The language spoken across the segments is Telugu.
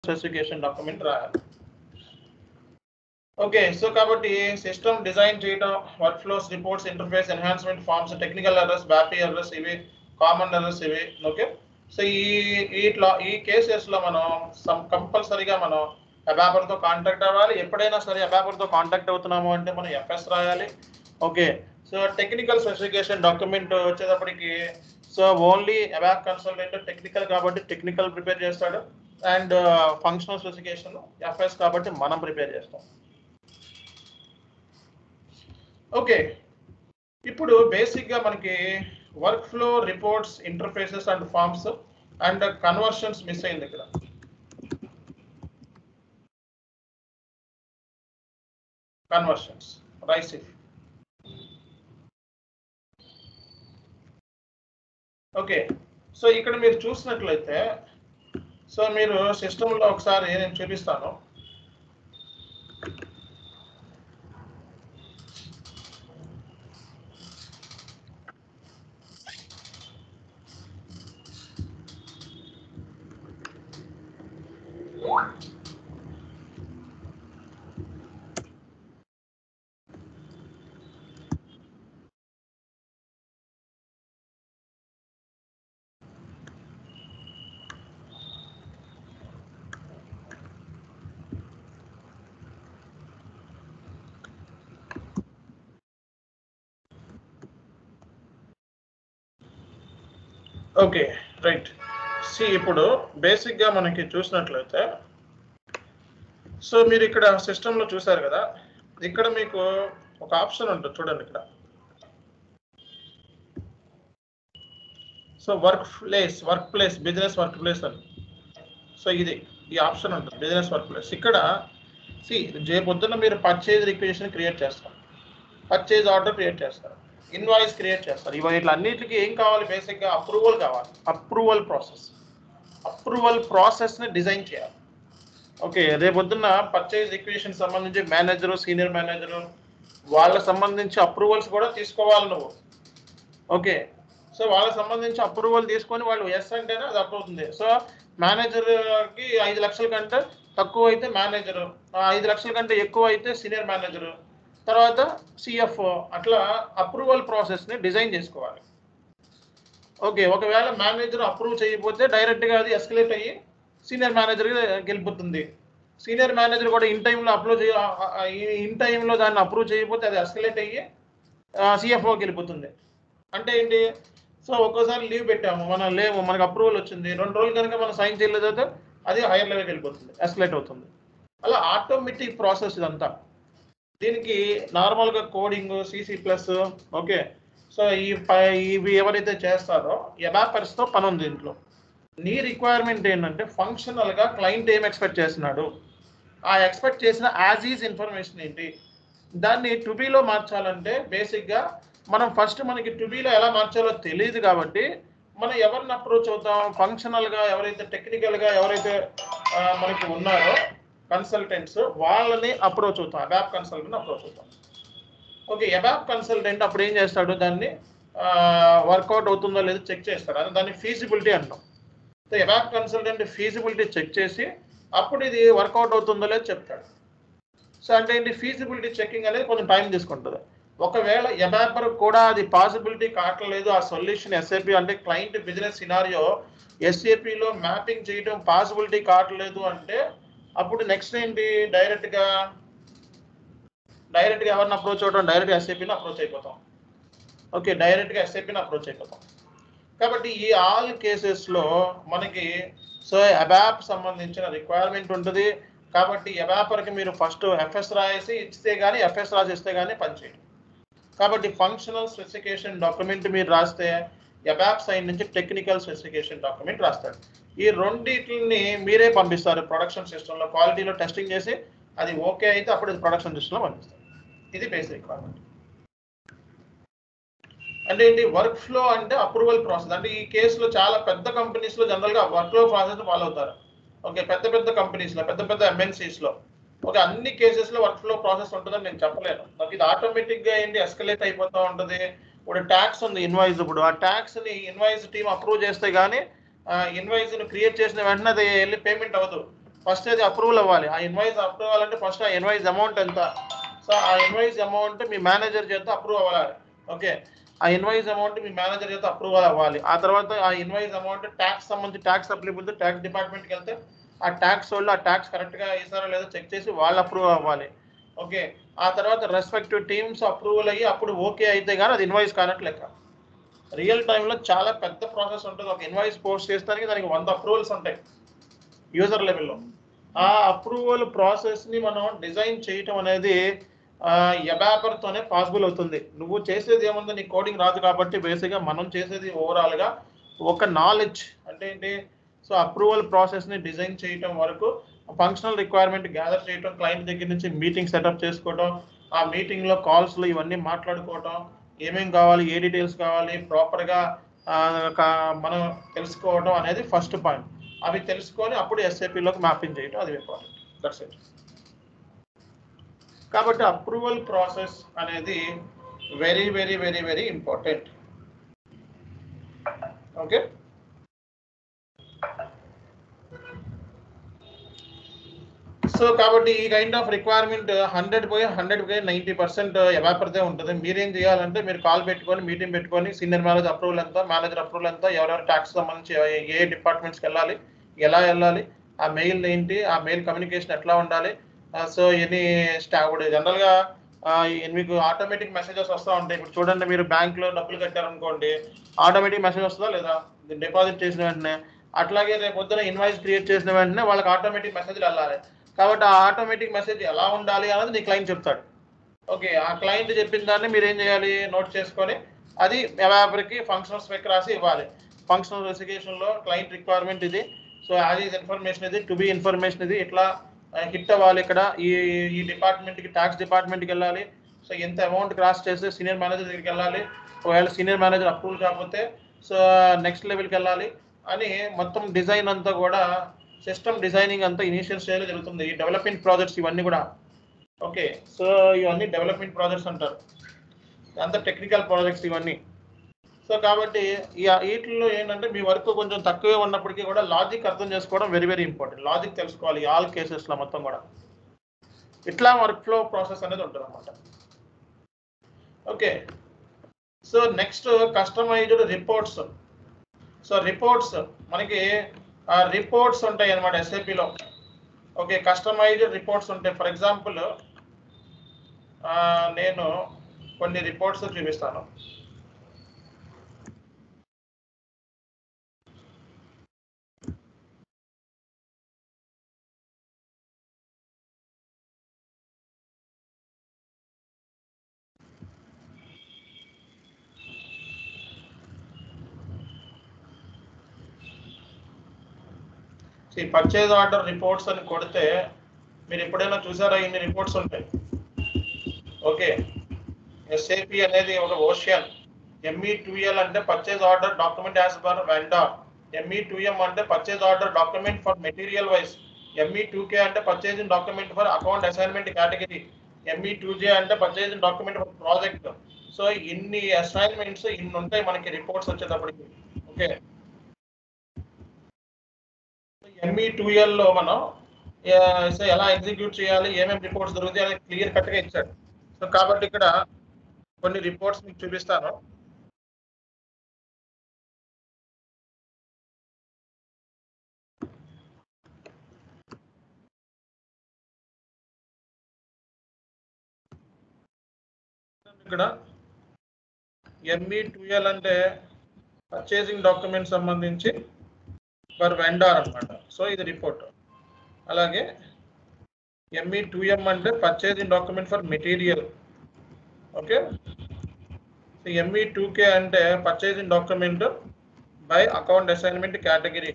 స్పెసిఫికేషన్ డాక్యుమెంట్ రాయాలి ఓకే సో కాబట్టి సిస్టమ్ డిజైన్ చేయడం work flows reports interface enhancement forms technical errors BAPI errors ఇవి కామన్ ఎర్రర్స్ ఇవి ఓకే సో ఈ ఇట్లా ఈ కేసెస్ లో మనం సమ్ కంపల్సరీగా మనం అబాపర్ తో కాంటాక్ట్ అవ్వాలి ఎప్పుడైనా సరే అబాపర్ తో కాంటాక్ట్ అవుతున్నాము అంటే మనం ఎఫ్ఎస్ రాయాలి okay so technical specification document వచ్చేటప్పటికి so only ABAP consultant technical కాబట్టి టెక్నికల్ ప్రిపేర్ చేస్తాడు అండ్ ఫంక్షనల్ స్పెసిఫికేషన్ ఎఫ్ఎస్ కాబట్టి మనం ప్రిపేర్ చేస్తాం ఓకే ఇప్పుడు బేసిక్ గా మనకి work flow reports interfaces and forms and conversions miss అయింది ఇక్కడ conversions RICEF okay so ఇక్కడ మీరు చూసినట్లయితే సో మీరు సిస్టంలో ఒకసారి నేను చూపిస్తాను ఓకే రైట్ సి ఇప్పుడు బేసిక్గా మనకి చూసినట్లయితే సో మీరు ఇక్కడ సిస్టంలో చూసారు కదా ఇక్కడ మీకు ఒక ఆప్షన్ ఉంటుంది చూడండి ఇక్కడ so work place work place business work place అని సో ఇది ఈ ఆప్షన్ ఉంటుంది బిజినెస్ వర్క్ ప్లేస్ ఇక్కడ సి పొద్దున్న మీరు పర్చేజ్ రిక్వెజిషన్ క్రియేట్ చేస్తారు పర్చేజ్ ఆర్డర్ క్రియేట్ చేస్తారు ఇన్వాయిస్ క్రియేట్ చేస్తారు ఇవి ఇట్లా అన్నిటికీ ఏం కావాలి బేసిక్గా అప్రూవల్ కావాలి అప్రూవల్ ప్రాసెస్ అప్రూవల్ ప్రాసెస్ని డిజైన్ చేయాలి ఓకే రేపొద్దున్న పర్చేజ్ రిక్విజిషన్ సంబంధించి మేనేజరు సీనియర్ మేనేజరు వాళ్ళకి సంబంధించి అప్రూవల్స్ కూడా తీసుకోవాలి నువ్వు ఓకే సో వాళ్ళకి సంబంధించి అప్రూవల్ తీసుకొని వాళ్ళు ఎస్ అంటేనే అది అప్రూవ్ అవుతుంది సో మేనేజర్కి ఐదు లక్షల కంటే తక్కువ అయితే మేనేజరు ఐదు లక్షల కంటే ఎక్కువ అయితే సీనియర్ మేనేజరు తర్వాత సిఎఫ్ఓ అట్లా అప్రూవల్ ప్రాసెస్ని డిజైన్ చేసుకోవాలి ఓకే ఒకవేళ మేనేజర్ అప్రూవ్ చేయకపోతే డైరెక్ట్గా అది ఎస్కలేట్ అయ్యి సీనియర్ మేనేజర్కి వెళ్ళిపోతుంది సీనియర్ మేనేజర్ కూడా ఇన్ టైంలో అప్రూవ్ చేయ ఇన్ టైంలో దాన్ని అప్రూవ్ చేయకపోతే అది ఎస్కలేట్ అయ్యి సిఎఫ్ఓకి వెళ్ళిపోతుంది అంటే ఏంటి సో ఒక్కోసారి లీవ్ పెట్టాము మనం లేవు మనకు అప్రూవల్ వచ్చింది రెండు రోజులు కనుక మనం సైన్ చేయలేదైతే అది హైయర్ లెవెల్కి వెళ్ళిపోతుంది ఎస్కలేట్ అవుతుంది అలా ఆటోమేటిక్ ప్రాసెస్ ఇదంతా దీనికి నార్మల్గా coding CC plus okay so ఈ ప- ఇవి ఎవరైతే చేస్తారో ఎబాపర్స్తో పని ఉంది దీంట్లో నీ రిక్వైర్మెంట్ ఏంటంటే ఫంక్షనల్గా క్లయింట్ ఏం ఎక్స్పెక్ట్ చేస్తున్నాడు ఆ ఎక్స్పెక్ట్ చేసిన యాజ్ ఈజ్ ఇన్ఫర్మేషన్ ఏంటి దాన్ని టుబీలో మార్చాలంటే బేసిక్గా మనం ఫస్ట్ మనకి టుబీలో ఎలా మార్చాలో తెలియదు కాబట్టి మనం ఎవరిని అప్రోచ్ అవుతాం ఫంక్షనల్గా ఎవరైతే టెక్నికల్గా ఎవరైతే ఆ, మనకి ఉన్నారో కన్సల్టెంట్స్ వాళ్ళని అప్రోచ్ అవుతాం అబాప్ కన్సల్టెంట్ అప్రోచ్ అవుతాం ఓకే అబాప్ కన్సల్టెంట్ అప్పుడు ఏం చేస్తాడు దాన్ని వర్కౌట్ అవుతుందో లేదో చెక్ చేస్తాడు అది దాన్ని ఫీజిబిలిటీ అంటాం so ABAP consultant feasibility check చేసి అప్పుడు ఇది వర్కౌట్ అవుతుందో లేదో చెప్తాడు సో అంటే ఏంటి ఫీజిబిలిటీ చెకింగ్ అనేది కొంచెం టైం తీసుకుంటుంది ఒకవేళ ఎబాపర్ కూడా అది పాసిబిలిటీ కావట్లేదు ఆ సొల్యూషన్ ఎస్ఏపి అంటే క్లయింట్ బిజినెస్ సినారియో ఎస్ఏపిలో మ్యాపింగ్ చేయడం పాసిబిలిటీ కావట్లేదు అంటే అప్పుడు నెక్స్ట్ ఏంటి డైరెక్ట్గా డైరెక్ట్గా ఎవరిని అప్రోచ్ అవ్వడం డైరెక్ట్గా ఎస్ఏపిని అప్రోచ్ అయిపోతాం ఓకే డైరెక్ట్గా ఎస్ఏపిని అప్రోచ్ అయిపోతాం కాబట్టి ఈ ఆల్ కేసెస్లో మనకి సో అబాప్ సంబంధించిన రిక్వైర్మెంట్ ఉంటుంది కాబట్టి ఎబాపర్కి మీరు ఫస్ట్ ఎఫ్ఎస్ రాసి ఇస్తే కానీ ఎఫ్ఎస్ రాసి ఇస్తే కానీ పనిచేయండి కాబట్టి ఫంక్షనల్ స్పెసిఫికేషన్ డాక్యుమెంట్ మీరు రాస్తే ఎబాప్ సైడ్ నుంచి టెక్నికల్ స్పెసిఫికేషన్ డాక్యుమెంట్ రాస్తాడు ఈ రెండింటిని మీరే పంపిస్తారు ప్రొడక్షన్ సిస్టంలో క్వాలిటీలో టెస్టింగ్ చేసి అది ఓకే అయితే అప్పుడు ఇది ప్రొడక్షన్ సిస్టంలో పంపిస్తారు ఇది బేసిక్ రిక్వైర్మెంట్ అంటే ఏంటి వర్క్ ఫ్లో అంటే అప్రూవల్ ప్రాసెస్ అంటే ఈ కేసులో చాలా పెద్ద కంపెనీస్ లో జనరల్ గా వర్క్ ఫ్లో ప్రాసెస్ ఫాలో అవుతారు ఓకే పెద్ద పెద్ద కంపెనీస్ లో పెద్ద పెద్ద ఎంఎన్సీస్ లో ఓకే అన్ని కేసెస్ లో వర్క్ ఫ్లో ప్రాసెస్ ఉంటుందని నేను చెప్పలేను నాకు ఇది ఆటోమేటిక్ గా ఏంటి ఎస్కలేట్ అయిపోతూ ఉంటుంది ఇప్పుడు ట్యాక్స్ ఉంది ఇన్వాయిస్ ఇప్పుడు ఆ ట్యాక్స్ ని ఇన్వాయిస్ టీమ్ అప్రూవ్ చేస్తే గానీ ఇన్వాయిస్ ని క్రియేట్ చేసిన వెంటనే అది వెళ్ళి పేమెంట్ అవ్వదు ఫస్ట్ అది అప్రూవల్ అవ్వాలి ఆ ఇన్వాయిస్ అప్రూవ్ అవ్వాలంటే ఫస్ట్ ఆ ఇన్వాయిస్ అమౌంట్ ఎంత సో ఆ ఇన్వాయిస్ అమౌంట్ మీ మేనేజర్ చేత అప్రూవ్ అవ్వాలి ఓకే ఆ ఇన్వాయిస్ అమౌంట్ మీ మేనేజర్ చేత అప్రూవల్ అవ్వాలి ఆ తర్వాత ఆ ఇన్వాయిస్ అమౌంట్ ట్యాక్స్ సంబంధించి ట్యాక్స్ అప్లిబుల్ ట్యాక్స్ డిపార్ట్మెంట్కి వెళ్తే ఆ ట్యాక్స్ వాళ్ళు ఆ ట్యాక్స్ కరెక్ట్గా వేసారో లేదో చెక్ చేసి వాళ్ళు అప్రూవ్ అవ్వాలి ఓకే ఆ తర్వాత రెస్పెక్టివ్ టీమ్స్ అప్రూవల్ అయ్యి అప్పుడు ఓకే అయితే కానీ అది ఇన్వాయిస్ కానట్టు లెక్క రియల్ టైంలో చాలా పెద్ద ప్రాసెస్ ఉంటుంది ఒక ఇన్వాయిస్ పోస్ట్ చేస్తానికి దానికి వంద అప్రూవల్స్ ఉంటాయి యూజర్ లెవెల్లో ఆ అప్రూవల్ ప్రాసెస్ని మనం డిజైన్ చేయటం అనేది ఎబాపర్తోనే పాసిబుల్ అవుతుంది నువ్వు చేసేది ఏముంది నీ కోడింగ్ రాదు కాబట్టి బేసిక్గా మనం చేసేది ఓవరాల్గా ఒక నాలెడ్జ్ అంటే ఏంటి సో అప్రూవల్ ప్రాసెస్ని డిజైన్ చేయటం వరకు ఫంక్షనల్ రిక్వైర్మెంట్ గ్యాదర్ చేయటం క్లయింట్ దగ్గర నుంచి మీటింగ్ సెటప్ చేసుకోవడం ఆ మీటింగ్లో కాల్స్లో ఇవన్నీ మాట్లాడుకోవటం ఏమేం కావాలి ఏ డీటెయిల్స్ కావాలి ప్రాపర్గా మనం తెలుసుకోవడం అనేది ఫస్ట్ పాయింట్ అవి తెలుసుకొని అప్పుడు ఎస్ఏపిలోకి మ్యాపింగ్ చేయటం అది ఇంపార్టెంట్ దట్స్ ఇట్ కాబట్టి అప్రూవల్ ప్రాసెస్ అనేది very very very very important okay so కాబట్టి ఈ కైండ్ ఆఫ్ రిక్వైర్మెంట్ హండ్రెడ్ పోయి హండ్రెడ్ పోయి నైంటీ పర్సెంట్ ఎవాపరితే ఉంటుంది మీరేం చేయాలంటే మీరు కాల్ పెట్టుకొని మీటింగ్ పెట్టుకొని సీనియర్ మేనేజర్ అప్రూవల్ ఎంత మేనేజర్ అప్రూవల్ ఎంత ఎవరెవరు ట్యాక్స్ సంబంధించి ఏ- ఏ డిపార్ట్మెంట్స్కి వెళ్ళాలి ఎలా వెళ్ళాలి ఆ మెయిల్ ఏంటి ఆ మెయిల్ కమ్యూనికేషన్ ఎట్లా ఉండాలి సో ఎనీ స్టా ఇప్పుడు జనరల్గా మీకు ఆటోమేటిక్ మెసేజెస్ వస్తూ ఉంటాయి ఇప్పుడు చూడండి మీరు బ్యాంక్లో డబ్బులు కట్టారనుకోండి ఆటోమేటిక్ మెసేజ్ వస్తుందా లేదా డిపాజిట్ చేసిన వెంటనే అట్లాగే రేపు పొద్దున ఇన్వాయిస్ క్రియేట్ చేసిన వెంటనే వాళ్ళకి ఆటోమేటిక్ మెసేజ్లు వెళ్ళాలి కాబట్టి ఆ ఆటోమేటిక్ మెసేజ్ ఎలా ఉండాలి అనేది నీ క్లయింట్ చెప్తాడు ఓకే ఆ క్లయింట్ చెప్పిన దాన్ని మీరు ఏం చేయాలి నోట్ చేసుకొని అది ఎవరికి ఫంక్షనల్ స్పెక్ రాసి ఇవ్వాలి ఫంక్షనల్ స్పెసిఫికేషన్లో క్లయింట్ రిక్వైర్మెంట్ ఇది సో యాజ్ ఈజ్ ఇన్ఫర్మేషన్ ఇది టు బి ఇన్ఫర్మేషన్ ఇది ఇట్లా హిట్ అవ్వాలి ఇక్కడ ఈ ఈ డిపార్ట్మెంట్కి ట్యాక్స్ డిపార్ట్మెంట్కి వెళ్ళాలి సో ఎంత అమౌంట్ క్రాస్ చేస్తే సీనియర్ మేనేజర్ దగ్గరికి వెళ్ళాలి ఒకవేళ సీనియర్ మేనేజర్ అప్రూవల్ కాకపోతే సో నెక్స్ట్ లెవెల్కి వెళ్ళాలి అని మొత్తం డిజైన్ అంతా కూడా సిస్టమ్ డిజైనింగ్ అంతా ఇనిషియల్ స్టేజ్లో జరుగుతుంది ఈ డెవలప్మెంట్ ప్రాజెక్ట్స్ ఇవన్నీ కూడా ఓకే సో ఇవన్నీ డెవలప్మెంట్ ప్రాజెక్ట్స్ అంటారు అంత టెక్నికల్ ప్రాజెక్ట్స్ ఇవన్నీ సో కాబట్టి ఈ వీటిల్లో ఏంటంటే మీ వర్క్ కొంచెం తక్కువే ఉన్నప్పటికీ కూడా లాజిక్ అర్థం చేసుకోవడం వెరీ వెరీ ఇంపార్టెంట్ లాజిక్ తెలుసుకోవాలి ఆల్ కేసెస్లో మొత్తం కూడా ఇట్లా వర్క్ ఫ్లో ప్రాసెస్ అనేది ఉంటుంది అనమాట okay so next customized reports so reports మనకి రిపోర్ట్స్ ఉంటాయి అనమాట ఎస్ఏపిలో ఓకే కస్టమైజ్డ్ రిపోర్ట్స్ ఉంటాయి ఫర్ ఎగ్జాంపుల్ నేను కొన్ని రిపోర్ట్స్ చూపిస్తాను ఈ పర్చేజ్ ఆర్డర్ రిపోర్ట్స్ అని కొడితే మీరు ఎప్పుడైనా చూసారా ఇన్ని రిపోర్ట్స్ ఉంటాయి ఓకే ఎస్ఏపి అనేది ఒక ఓషియన్ ఎంఈ టూఎల్ అంటే purchase order document as per vendor ME two M అంటే purchase order document for material wise ME two K అంటే purchasing document for account assignment category ME two J అంటే purchasing document for project so ఇన్ని అసైన్మెంట్స్ ఇన్ని ఉంటాయి మనకి రిపోర్ట్స్ వచ్చేటప్పటికి ఓకే ఎంఈ టూఎల్ లో మనం ఆ, సో ఎలా ఎగ్జిక్యూట్ చేయాలి ఏమేమి రిపోర్ట్స్ దొరుకుతాయి అనేది క్లియర్ కట్ గా ఇచ్చాడు సో కాబట్టి ఇక్కడ కొన్ని రిపోర్ట్స్ మీకు చూపిస్తాను ఇక్కడ ఎంఈ టూఎల్ అంటే పర్చేసింగ్ డాక్యుమెంట్ సంబంధించి ఫర్ వెండార్ అన్నమాట సో ఇది రిపోర్ట్ అలాగే ఎంఈ టూ ఎం అంటే purchasing document for material okay so ME two K అంటే purchasing document by account assignment category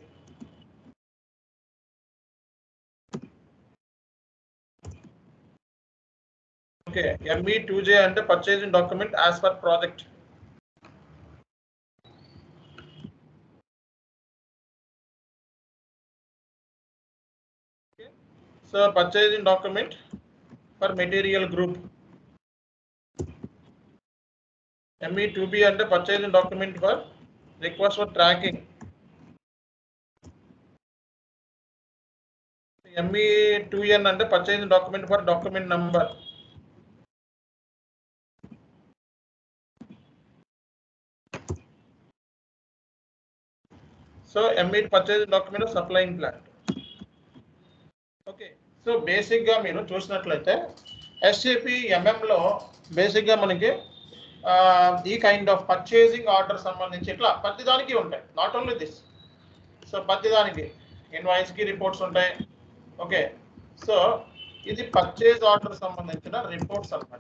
okay ME two J అంటే purchasing document as per project so purchasing document for material group ME two B అంటే purchasing document for request for tracking ME two N అంటే purchase document for document number so ME purchase document supplying plant okay so బేసిక్గా మీరు చూసినట్లయితే ఎస్ఏపి ఎంఎంలో బేసిక్గా మనకి ఆ, ఈ కైండ్ ఆఫ్ పర్చేసింగ్ ఆర్డర్ సంబంధించి ఇట్లా ప్రతిదానికి ఉంటాయి నాట్ ఓన్లీ దిస్ సో ప్రతిదానికి ఇన్వాయిస్కి రిపోర్ట్స్ ఉంటాయి ఓకే సో ఇది పర్చేజ్ ఆర్డర్ సంబంధించిన రిపోర్ట్స్ అన్నమాట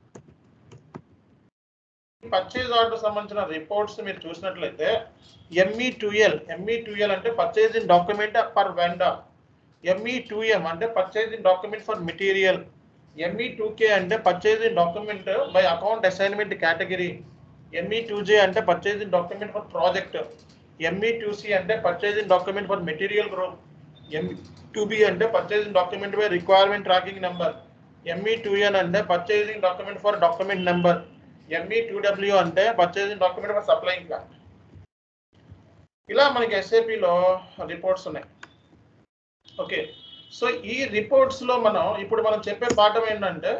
పర్చేజ్ ఆర్డర్ సంబంధించిన రిపోర్ట్స్ మీరు చూసినట్లయితే ఎంఈ టూఎల్ ఎంఈ టూఎల్ అంటే purchasing document per vendor ME two M అంటే purchasing document for material ME two K అంటే purchasing document by account assignment category ME two J అంటే purchasing document for project ME two C అంటే purchasing document for material group ME two B అంటే purchasing document by requirement tracking number ME two N అంటే purchasing document for document number ME two W అంటే purchasing document for supplying plant ఇలా మనకి ఎస్ఏపిలో రిపోర్ట్స్ ఉన్నాయి ఓకే సో ఈ రిపోర్ట్స్ లో మనం ఇప్పుడు మనం చెప్పే పాఠం ఏంటంటే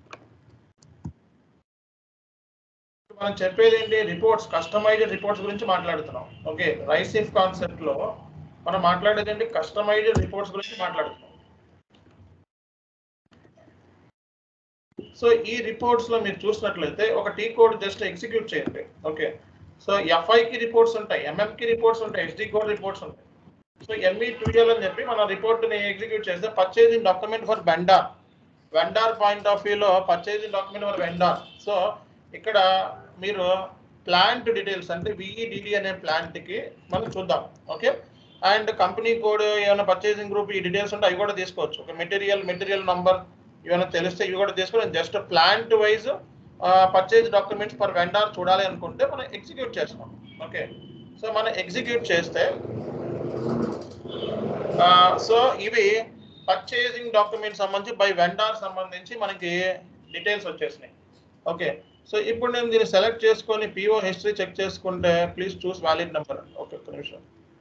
ఇప్పుడు మనం చెప్పేది ఏంటి రిపోర్ట్స్ కస్టమైజ్డ్ రిపోర్ట్స్ గురించి మాట్లాడుతున్నాం ఓకే రైసిఫ్ కాన్సెప్ట్ లో మనం మాట్లాడేది ఏంటి కస్టమైజ్డ్ రిపోర్ట్స్ గురించి మాట్లాడుతున్నాం సో ఈ రిపోర్ట్స్ లో మీరు చూసినట్లయితే ఒక టీ కోడ్ జస్ట్ ఎగ్జిక్యూట్ చేయండి ఓకే సో ఎఫ్ఐ కి రిపోర్ట్స్ ఉంటాయి ఎంఎం కి రిపోర్ట్స్ ఉంటాయి హెచ్డి కోడ్ రిపోర్ట్స్ ఉంటాయి సో ఎంఈ టూఎల్ అని చెప్పి మన రిపోర్ట్ ని ఎగ్జిక్యూట్ చేస్తే purchasing document for vendor vendor point of వ్యూలో purchasing document for vendor so ఇక్కడ మీరు ప్లాంట్ డీటెయిల్స్ అంటే విఈడిడి అనే ప్లాంట్ కి మనం చూద్దాం ఓకే అండ్ కంపెనీ కోడ్ ఏమైనా పర్చేసింగ్ గ్రూప్ ఈ డీటెయిల్స్ ఉంటే అవి కూడా తీసుకోవచ్చు ఒక మెటీరియల్ మెటీరియల్ నంబర్ ఏమైనా తెలిస్తే ఇవి కూడా తీసుకొని just plant wise purchase documents for vendor చూడాలి అనుకుంటే మనం ఎగ్జిక్యూట్ చేస్తాం ఓకే సో మనం ఎగ్జిక్యూట్ చేస్తే సో ఇవి పర్చేసింగ్ డాక్యుమెంట్ సంబంధించి బై వెండార్ సంబంధించి మనకి డీటెయిల్స్ వచ్చేసినాయి ఓకే సో ఇప్పుడు నేను దీన్ని సెలెక్ట్ చేసుకొని పిఓ హిస్టరీ చెక్ చేసుకుంటే please choose valid number okay ఒక్క నిమిషం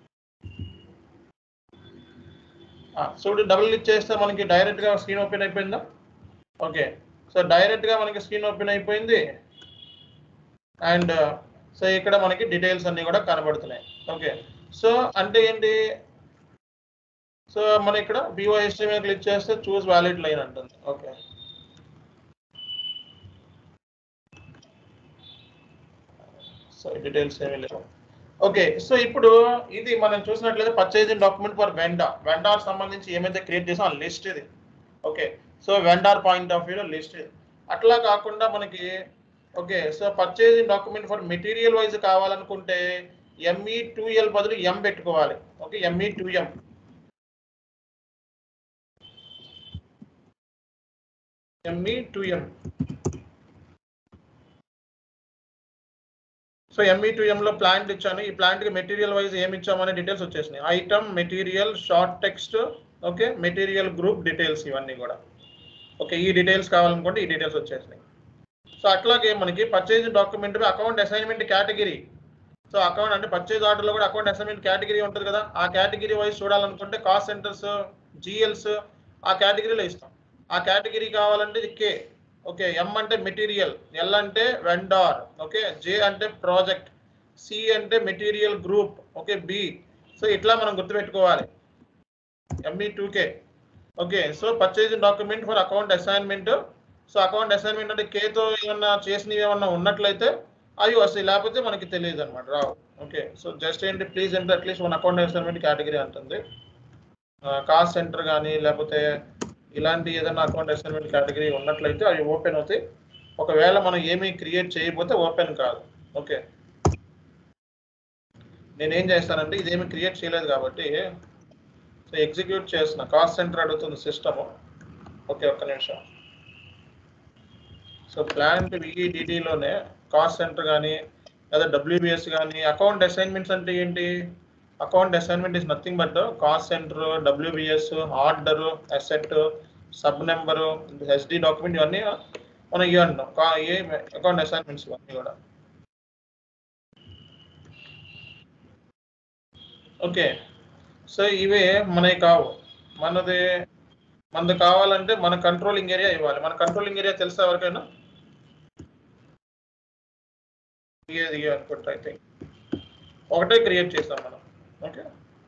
సో ఇప్పుడు డబుల్ క్లిక్ చేస్తే మనకి డైరెక్ట్ గా స్క్రీన్ ఓపెన్ అయిపోయిందా ఓకే సో డైరెక్ట్ గా మనకి స్క్రీన్ ఓపెన్ అయిపోయింది అండ్ సో ఇక్కడ మనకి డీటెయిల్స్ అన్ని కూడా కనబడుతున్నాయి ఓకే సో అంటే ఏంటి సో మనం ఇక్కడ బిఓ హిస్టరీ మీద క్లిక్ చేస్తే చూస్ వ్యాలిడ్ లైన్ అంటుంది ఓకే సో డీటెయిల్స్ ఏమీ లేవు ఓకే సో ఇప్పుడు ఇది మనం చూసినట్లయితే purchasing document for vendor vendor సంబంధించి ఏమైతే క్రియేట్ చేసాం ఆ లిస్ట్ ఇది okay so vendor point of వ్యూలో లిస్ట్ ఇది అట్లా కాకుండా మనకి okay so purchasing document for material wise కావాలనుకుంటే ఎంఈ టూ ఎల్ బదులు ఎం పెట్టుకోవాలి okay ME two M ME two M so ME two ఎంలో ప్లాంట్ ఇచ్చాను ఈ ప్లాంట్కి మెటీరియల్ వైజ్ ఏమి ఇచ్చామనే డీటెయిల్స్ వచ్చేసినాయి item material short text okay material group details ఇవన్నీ కూడా ఓకే ఈ డీటెయిల్స్ కావాలనుకుంటే ఈ డీటెయిల్స్ వచ్చేసినాయి సో అట్లాగే మనకి purchase document account assignment category so account అంటే పర్చేజ్ ఆర్డర్లో కూడా అకౌంట్ అసైన్మెంట్ కేటగిరీ ఉంటుంది కదా ఆ కేటగిరీ వైజ్ చూడాలనుకుంటే కాస్ట్ సెంటర్స్ జిఎల్స్ ఆ కేటగిరీలో ఇస్తాం ఆ కేటగిరీ కావాలంటే ఇది కే ఓకే ఎం అంటే మెటీరియల్ ఎల్ అంటే వెండార్ ఓకే జే అంటే ప్రాజెక్ట్ సి అంటే material group okay B so ఇట్లా మనం గుర్తుపెట్టుకోవాలి ME two K okay so purchasing document for account assignment so account assignment అంటే కేతో ఏమన్నా చేసినవి ఏమన్నా ఉన్నట్లయితే అవి వస్తాయి లేకపోతే మనకి తెలియదు అనమాట రావు ఓకే సో జస్ట్ ఏంటి please enter at least one account assignment category అంటుంది కాస్ట్ సెంటర్ కానీ లేకపోతే ఇలాంటి ఏదైనా అకౌంట్ అసైన్మెంట్ కేటగిరీ ఉన్నట్లయితే అవి ఓపెన్ అవుతాయి ఒకవేళ మనం ఏమీ క్రియేట్ చేయకపోతే ఓపెన్ కాదు ఓకే నేను ఏం చేస్తానంటే ఇదేమి క్రియేట్ చేయలేదు కాబట్టి సో ఎగ్జిక్యూట్ చేస్తున్న కాస్ట్ సెంటర్ అడుగుతుంది సిస్టమ్ ఓకే ఒక్క నిమిషం సో ప్లాంట్ విఈడిటీలోనే కాస్ట్ సెంటర్ కానీ లేదా డబ్ల్యూబిఎస్ కానీ అకౌంట్ అసైన్మెంట్స్ అంటే ఏంటి account assignment is nothing but cost center WBS order asset sub number HD document ఇవన్నీ మనం ఇవి అంటాం కా- ఏ అకౌంట్ అసైన్మెంట్స్ ఇవన్నీ కూడా ఓకే సో ఇవే మనకి కావు మనది మనది కావాలంటే మన కంట్రోలింగ్ ఏరియా ఇవ్వాలి మన కంట్రోలింగ్ ఏరియా తెలుసా ఎవరికైనా ఇది అనుకుంటా ఐ థింక్ ఒకటే క్రియేట్ చేసాం మనం ఓకే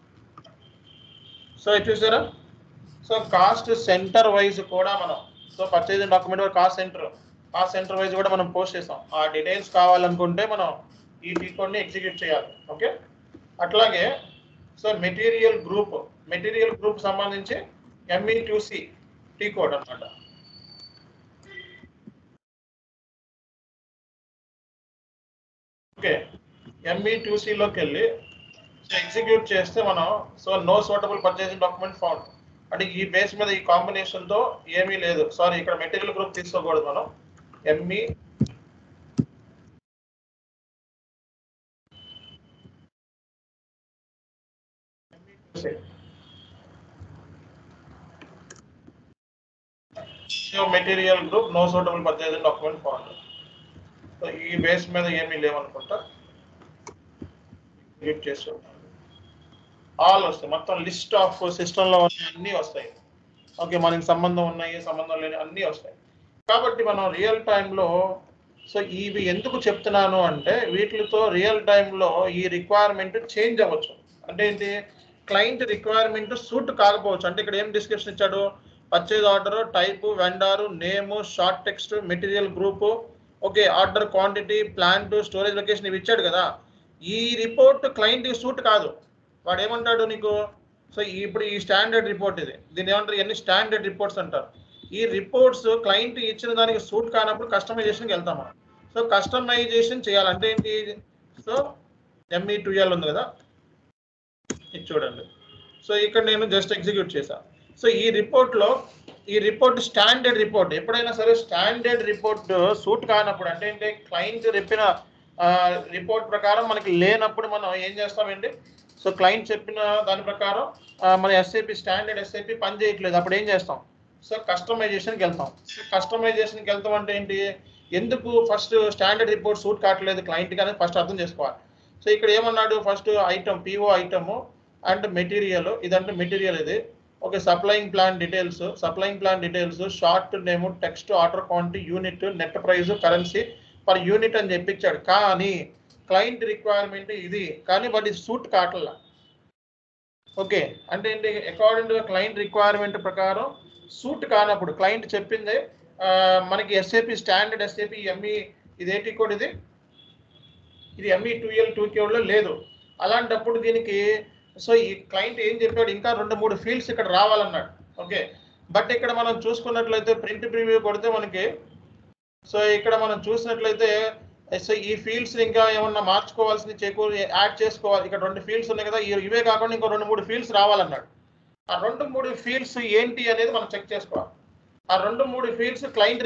సో ఇది చూసారా సో కాస్ట్ సెంటర్ వైజ్ కూడా మనం so purchase document cost center cost center wise కూడా మనం పోస్ట్ చేసాం ఆ డీటెయిల్స్ కావాలనుకుంటే మనం ఈ టీ కోడ్ని ఎగ్జిక్యూట్ చేయాలి ఓకే అట్లాగే so material group material group సంబంధించి ME two C T code అనమాట ఓకే ఎంఈ టూ సిలోకి వెళ్ళి సో ఎగ్జిక్యూట్ చేస్తే మనం so no suitable purchasing document found అంటే ఈ బేస్ మీద ఈ కాంబినేషన్ తో ఏమీ లేదు సారీ ఇక్కడ మెటీరియల్ గ్రూప్ తీసుకోకూడదు మనం ME so material group no suitable purchasing document found so ఈ బేస్ మీద ఏమీ లేవనుకుంటా క్రియేట్ చేసి ఆల్ వస్తాయి మొత్తం లిస్ట్ ఆఫ్ సిస్టంలో ఉన్న అన్నీ వస్తాయి ఓకే మనకి సంబంధం ఉన్నాయి సంబంధం లేని అన్నీ వస్తాయి కాబట్టి మనం రియల్ టైంలో సో ఇవి ఎందుకు చెప్తున్నాను అంటే వీటితో రియల్ టైంలో ఈ రిక్వైర్మెంట్ చేంజ్ అవ్వచ్చు అంటే ఏంటి క్లయింట్ రిక్వైర్మెంట్ సూట్ కాకపోవచ్చు అంటే ఇక్కడ ఏం డిస్క్రిప్షన్ ఇచ్చాడు purchase order type vendor name short text material group okay order quantity plant storage location ఇవి ఇచ్చాడు కదా ఈ రిపోర్ట్ క్లయింట్ సూట్ కాదు వాడు ఏమంటాడు నీకు సో ఇప్పుడు ఈ స్టాండర్డ్ రిపోర్ట్ ఇది దీని ఏమంటారు ఎన్ని స్టాండర్డ్ రిపోర్ట్స్ అంటారు ఈ రిపోర్ట్స్ క్లయింట్ ఇచ్చిన దానికి సూట్ కానప్పుడు కస్టమైజేషన్కి వెళ్తాం మనం సో కస్టమైజేషన్ చేయాలంటే ఏంటి సో ఎంఈ ఎల్ ఉంది కదా ఇది చూడండి సో ఇక్కడ నేను జస్ట్ ఎగ్జిక్యూట్ చేశా సో ఈ రిపోర్ట్లో ఈ రిపోర్ట్ స్టాండర్డ్ రిపోర్ట్ ఎప్పుడైనా సరే స్టాండర్డ్ రిపోర్ట్ సూట్ కానప్పుడు అంటే ఏంటి క్లయింట్ చెప్పిన రిపోర్ట్ ప్రకారం మనకి లేనప్పుడు మనం ఏం చేస్తామండి సో క్లయింట్ చెప్పిన దాని ప్రకారం ఆ, మన ఎస్ఐపి స్టాండర్డ్ ఎస్ఐపి పని చేయట్లేదు అప్పుడు ఏం చేస్తాం సో కస్టమైజేషన్కి వెళ్తాం సో కస్టమైజేషన్కి వెళ్తాం అంటే ఏంటి ఎందుకు ఫస్ట్ స్టాండర్డ్ రిపోర్ట్ సూట్ కావట్లేదు క్లయింట్కి అనేది ఫస్ట్ అర్థం చేసుకోవాలి సో ఇక్కడ ఏమన్నాడు first item PO item and material ఇదంటే మెటీరియల్ ఇది okay supplying plant details supplying plant details short name text order quantity unit net price currency per unit అని చెప్పించాడు కానీ క్లయింట్ రిక్వైర్మెంట్ ఇది కానీ బట్ ఇది సూట్ కావట్లా ఓకే అంటే ఏంటి అకార్డింగ్ టు క్లయింట్ రిక్వైర్మెంట్ ప్రకారం సూట్ కానప్పుడు క్లయింట్ చెప్పిందే ఆ, మనకి ఎస్ఏపి స్టాండర్డ్ ఎస్ఏపి ఎంఈ ఇది ఏంటి కోడ్ ఇది ఇది ఎంఈ టూ ఎల్ టూ లో లేదు అలాంటప్పుడు దీనికి సో ఈ క్లయింట్ ఏం చెప్పాడు ఇంకా రెండు మూడు ఫీల్డ్స్ ఇక్కడ రావాలన్నాడు ఓకే బట్ ఇక్కడ మనం చూసుకున్నట్లయితే ప్రింట్ ప్రివ్యూ కొడితే మనకి సో ఇక్కడ మనం చూసినట్లయితే సో ఈ ఫీల్డ్స్ ఇంకా ఏమన్నా మార్చుకోవాల్సింది చేకూరు యాడ్ చేసుకోవాలి ఇక్కడ రెండు ఫీల్డ్స్ ఉన్నాయి కదా ఈ- ఇవే కాకుండా ఇంకో రెండు మూడు ఫీల్డ్స్ రావాలన్నాడు ఆ రెండు మూడు ఫీల్డ్స్ ఏంటి అనేది మనం చెక్ చేసుకోవాలి ఆ రెండు మూడు ఫీల్డ్స్ క్లయింట్